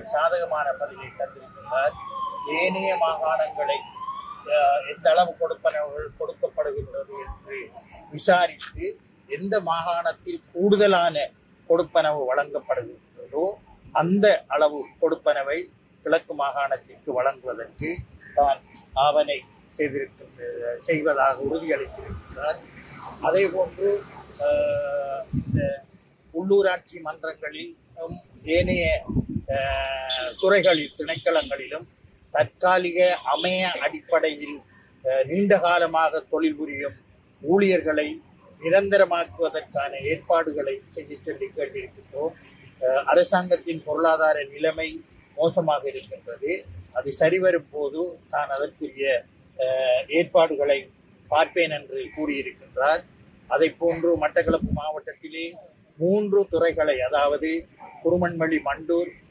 சாதகமான பதிலை தந்திருக்கின்றார் ஏனைய மாகாணங்களை அஹ், எந்த அளவு கொடுப்பனவுகள் கொடுக்கப்படுகின்றது என்று விசாரித்து எந்த மாகாணத்தில் கூடுதலான கொடுப்பனவு வழங்கப்படுகின்றதோ அந்த அளவு கொடுப்பனவை கிழக்கு மாகாணத்திற்கு வழங்குவதற்கு தான் ஆவணை செய்திருக்கின்ற செய்வதாக உறுதியளித்திருக்கிறார் அதே போன்று அஹ், இந்த உள்ளூராட்சி மன்றங்களிலும் ஏனைய அஹ், துறைகளில் திணைக்களங்களிலும் தற்காலிக அமைய அடிப்படையில் அஹ், நீண்ட காலமாக தொழில் புரியும் ஊழியர்களை நிரந்தரமாக்குவதற்கான ஏற்பாடுகளை செய்ய சொல்லி கேட்டிருக்கின்றோம் அஹ், அரசாங்கத்தின் பொருளாதார நிலைமை மோசமாக இருக்கின்றது அது சரிவரும் போது தான் அதற்குரிய அஹ், ஏற்பாடுகளை பார்ப்பேன் என்று கூறியிருக்கின்றார் அதை போன்று மட்டக்களப்பு மாவட்டத்திலே மூன்று துறைகளை அதாவது குருமண்மொழி மண்டூர்